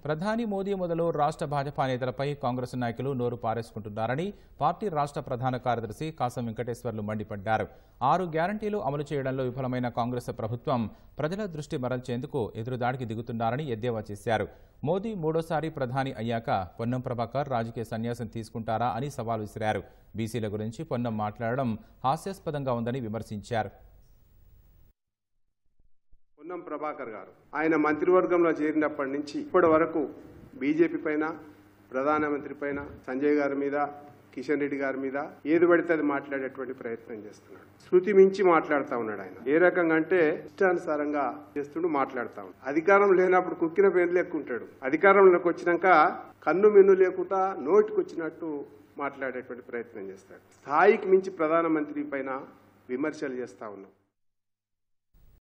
ప్రధాని మోదీ మొదలు రాష్ట్ర భాజపా నేతలపై కాంగ్రెస్ నాయకులు నోరు పారేసుకుంటున్నారని పార్టీ రాష్ట్ర ప్రధాన కార్యదర్శి కాసం వెంకటేశ్వర్లు మండిపడ్డారు ఆరు గ్యారంటీలు అమలు చేయడంలో విఫలమైన కాంగ్రెస్ ప్రభుత్వం ప్రజల దృష్టి మరల్చేందుకు ఎదురుదాడికి దిగుతున్నారని ఎద్దేవా చేశారు మోదీ మూడోసారి ప్రధాని అయ్యాక పొన్నం ప్రభాకర్ రాజకీయ సన్యాసం తీసుకుంటారా అని సవాల్ విసిరారు బీసీల గురించి పొన్నం మాట్లాడడం హాస్యాస్పదంగా ఉందని విమర్శించారు పొన్నం ప్రభాకర్ గారు ఆయన మంత్రివర్గంలో చేరినప్పటి నుంచి ఇప్పటి వరకు బీజేపీ పైన ప్రధానమంత్రి పైన సంజయ్ గారి మీద కిషన్ రెడ్డి గారి మీద ఏది పడితే అది మాట్లాడేటువంటి ప్రయత్నం చేస్తున్నాడు శృతి మించి మాట్లాడుతా ఉన్నాడు ఆయన ఏ రకంగా అంటే ఇష్టానుసారంగా చేస్తుండు మాట్లాడుతా ఉన్నాడు అధికారం లేనప్పుడు కుక్కిన పేర్లు ఎక్కుంటాడు అధికారంలోకి వచ్చినాక కన్ను మిన్ను లేకుండా నోటికి వచ్చినట్టు మాట్లాడేటువంటి ప్రయత్నం చేస్తాడు స్థాయికి మించి ప్రధానమంత్రి పైన విమర్శలు చేస్తా ఉన్నాం